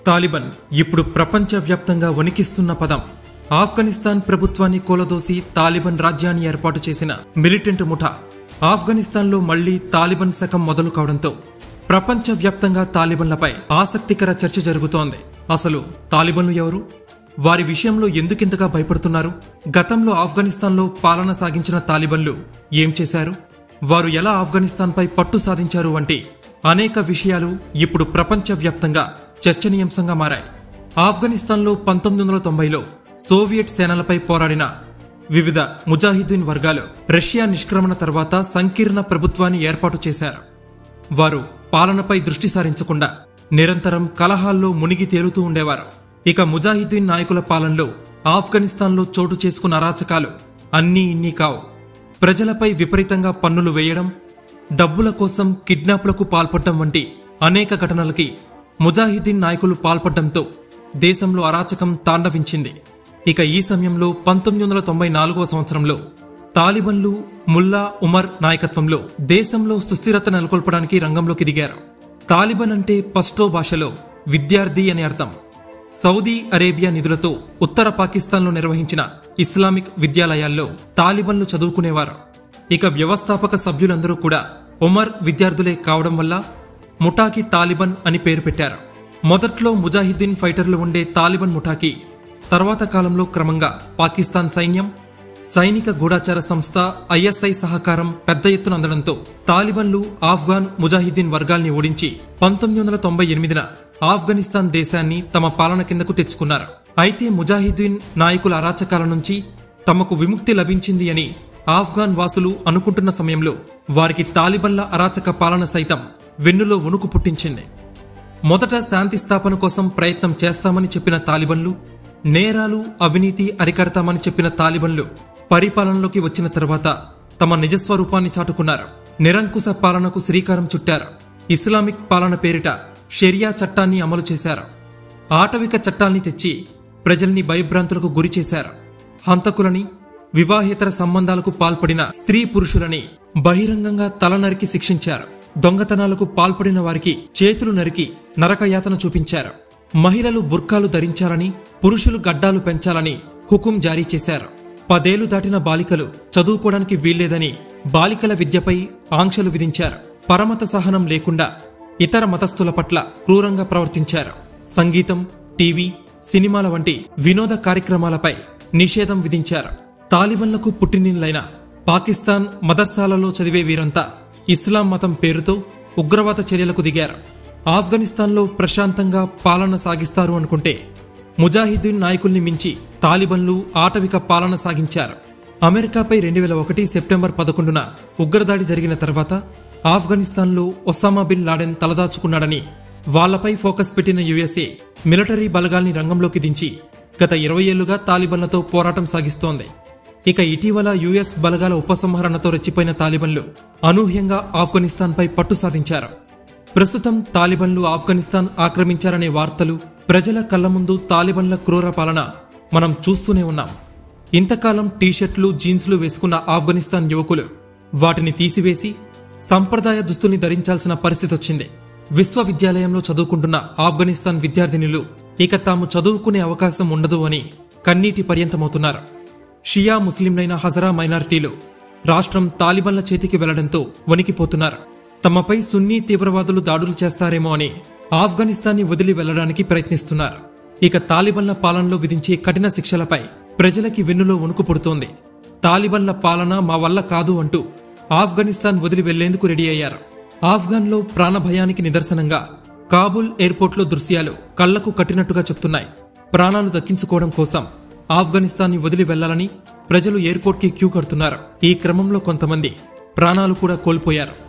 తాలిబన్ ఇప్పుడు ప్రపంచవ్యాప్తంగా వణికిస్తున్న పదం ఆఫ్ఘనిస్తాన్ ప్రభుత్వాన్ని కూలదోసి తాలిబన్ రాజ్యాన్ని ఏర్పాటు చేసిన మిలిటెంట్ ముఠా ఆఫ్ఘనిస్తాన్లో మళ్లీ తాలిబన్ శకం మొదలు కావడంతో ప్రపంచవ్యాప్తంగా తాలిబన్లపై ఆసక్తికర చర్చ జరుగుతోంది అసలు తాలిబన్లు ఎవరు వారి విషయంలో ఎందుకింతగా భయపడుతున్నారు గతంలో ఆఫ్ఘనిస్తాన్లో పాలన సాగించిన తాలిబన్లు ఏం చేశారు వారు ఎలా ఆఫ్ఘనిస్తాన్పై పట్టు సాధించారు వంటి అనేక విషయాలు ఇప్పుడు ప్రపంచవ్యాప్తంగా చర్చనీయాంశంగా మారాయి ఆఫ్ఘనిస్తాన్లో పంతొమ్మిది వందల తొంభైలో సోవియట్ సేనలపై పోరాడిన వివిధ ముజాహిదీన్ వర్గాలు రష్యా నిష్క్రమణ తర్వాత సంకీర్ణ ప్రభుత్వాన్ని ఏర్పాటు చేశారు వారు పాలనపై దృష్టి సారించకుండా నిరంతరం కలహాల్లో మునిగి తేలుతూ ఉండేవారు ఇక ముజాహిదీన్ నాయకుల పాలనలో ఆఫ్ఘనిస్తాన్లో చోటు చేసుకున్న అరాచకాలు అన్నీ ఇన్ని కావు ప్రజలపై విపరీతంగా పన్నులు వేయడం డబ్బుల కోసం కిడ్నాప్లకు పాల్పడటం వంటి అనేక ఘటనలకి ముజాహిదీన్ నాయకులు పాల్పడడంతో దేశంలో అరాచకం తాండవించింది ఇక ఈ సమయంలో పంతొమ్మిది వందల తొంభై నాలుగవ సంవత్సరంలో తాలిబన్లు ముల్లా ఉమర్ నాయకత్వంలో దేశంలో సుస్థిరత నెలకొల్పడానికి రంగంలోకి దిగారు తాలిబన్ అంటే పస్టో భాషలో విద్యార్థి అని అర్థం సౌదీ అరేబియా నిధులతో ఉత్తర పాకిస్తాన్లో నిర్వహించిన ఇస్లామిక్ విద్యాలయాల్లో తాలిబన్లు చదువుకునేవారు ఇక వ్యవస్థాపక సభ్యులందరూ కూడా ఉమర్ విద్యార్థులే కావడం వల్ల ముఠాకి తాలిబన్ అని పేరు పెట్టారు మొదట్లో ముజాహిద్దీన్ ఫైటర్లు ఉండే తాలిబన్ ముఠాకి తర్వాత కాలంలో క్రమంగా పాకిస్తాన్ సైన్యం సైనిక గూఢాచార సంస్థ ఐఎస్ఐ సహకారం పెద్ద ఎత్తున అందడంతో తాలిబన్లు ఆఫ్ఘాన్ ముజాహిద్దీన్ వర్గాల్ని ఓడించి పంతొమ్మిది వందల తొంభై ఎనిమిదిన ఆఫ్ఘనిస్తాన్ దేశాన్ని తమ పాలన కిందకు తెచ్చుకున్నారు అయితే ముజాహిద్దీన్ నాయకుల అరాచకాల నుంచి తమకు విముక్తి లభించింది అని ఆఫ్ఘాన్ వాసులు అనుకుంటున్న సమయంలో వారికి తాలిబన్ల అరాచక పాలన సైతం వెన్నులో వణుకు పుట్టించింది మొదట శాంతి స్థాపన కోసం ప్రయత్నం చేస్తామని చెప్పిన తాలిబన్లు నేరాలు అవినీతి అరికడతామని చెప్పిన తాలిబన్లు పరిపాలనలోకి వచ్చిన తర్వాత తమ నిజస్వరూపాన్ని చాటుకున్నారు నిరంకుశ పాలనకు శ్రీకారం చుట్టారు ఇస్లామిక్ పాలన పేరిట షరియా చట్టాన్ని అమలు చేశారు ఆటవిక చట్టాల్ని తెచ్చి ప్రజల్ని భయభ్రాంతులకు గురి చేశారు హంతకులని వివాహేతర సంబంధాలకు పాల్పడిన స్త్రీ పురుషులని బహిరంగంగా తల నరికి శిక్షించారు దొంగతనాలకు పాల్పడిన వారికి చేతులు నరికి నరకయాతన చూపించారు మహిళలు బుర్కాలు ధరించాలని పురుషులు గడ్డాలు పెంచాలని హుకుం జారీ చేశారు పదేళ్లు దాటిన బాలికలు చదువుకోవడానికి వీల్లేదని బాలికల విద్యపై ఆంక్షలు విధించారు పరమత సహనం లేకుండా ఇతర మతస్థుల పట్ల క్రూరంగా ప్రవర్తించారు సంగీతం టీవీ సినిమాల వంటి వినోద కార్యక్రమాలపై నిషేధం విధించారు తాలిబన్లకు పుట్టినిల్లైన పాకిస్తాన్ మదర్సాలలో చదివే వీరంతా ఇస్లాం మతం పేరుతో ఉగ్రవాద చర్యలకు దిగారు ఆఫ్ఘనిస్తాన్లో ప్రశాంతంగా పాలన సాగిస్తారు అనుకుంటే ముజాహిద్దీన్ నాయకుల్ని మించి తాలిబన్లు ఆటవిక పాలన సాగించారు అమెరికాపై రెండు వేల ఒకటి సెప్టెంబర్ పదకొండున ఉగ్రదాడి జరిగిన తర్వాత ఆఫ్ఘనిస్తాన్లో ఒసామా బిన్ లాడెన్ తలదాచుకున్నాడని వాళ్లపై ఫోకస్ పెట్టిన యుఎస్ఏ మిలిటరీ బలగాల్ని రంగంలోకి దించి గత ఇరవై ఏళ్లుగా తాలిబన్లతో పోరాటం సాగిస్తోంది ఇక ఇటీవల యుఎస్ బలగాల ఉపసంహరణతో రెచ్చిపోయిన తాలిబన్లు అనూహ్యంగా ఆఫ్ఘనిస్తాన్పై పట్టు సాధించారు ప్రస్తుతం తాలిబన్లు ఆఫ్ఘనిస్తాన్ ఆక్రమించారనే వార్తలు ప్రజల కళ్ల ముందు తాలిబన్ల క్రూర పాలన మనం చూస్తూనే ఉన్నాం ఇంతకాలం టీషర్ట్లు జీన్స్లు వేసుకున్న ఆఫ్ఘనిస్తాన్ యువకులు వాటిని తీసివేసి సంప్రదాయ దుస్తుల్ని ధరించాల్సిన పరిస్థితి వచ్చింది విశ్వవిద్యాలయంలో చదువుకుంటున్న ఆఫ్ఘనిస్తాన్ విద్యార్థినులు ఇక తాము చదువుకునే అవకాశం ఉండదు అని కన్నీటి పర్యంతమవుతున్నారు షియా ముస్లింలైన హజరా మైనారిటీలు రాష్ట్రం తాలిబన్ల చేతికి వెళ్లడంతో వణికిపోతున్నారు తమపై సున్నీ తీవ్రవాదులు దాడులు చేస్తారేమో అని ఆఫ్ఘనిస్తాన్ని వదిలి వెళ్లడానికి ప్రయత్నిస్తున్నారు ఇక తాలిబన్ల పాలనలో విధించే కఠిన శిక్షలపై ప్రజలకి వెన్నులో వణుకు పుడుతోంది తాలిబన్ల పాలన మా వల్ల కాదు అంటూ ఆఫ్ఘనిస్తాన్ వదిలి వెళ్లేందుకు రెడీ అయ్యారు ఆఫ్ఘన్లో ప్రాణభయానికి నిదర్శనంగా కాబూల్ ఎయిర్పోర్ట్లో దృశ్యాలు కళ్లకు కట్టినట్టుగా చెప్తున్నాయి ప్రాణాలు దక్కించుకోవడం కోసం ఆఫ్ఘనిస్తాన్ని వదిలి వెళ్లాలని ప్రజలు ఎయిర్పోర్ట్కి క్యూ కడుతున్నారు ఈ క్రమంలో కొంతమంది ప్రాణాలు కూడా కోల్పోయారు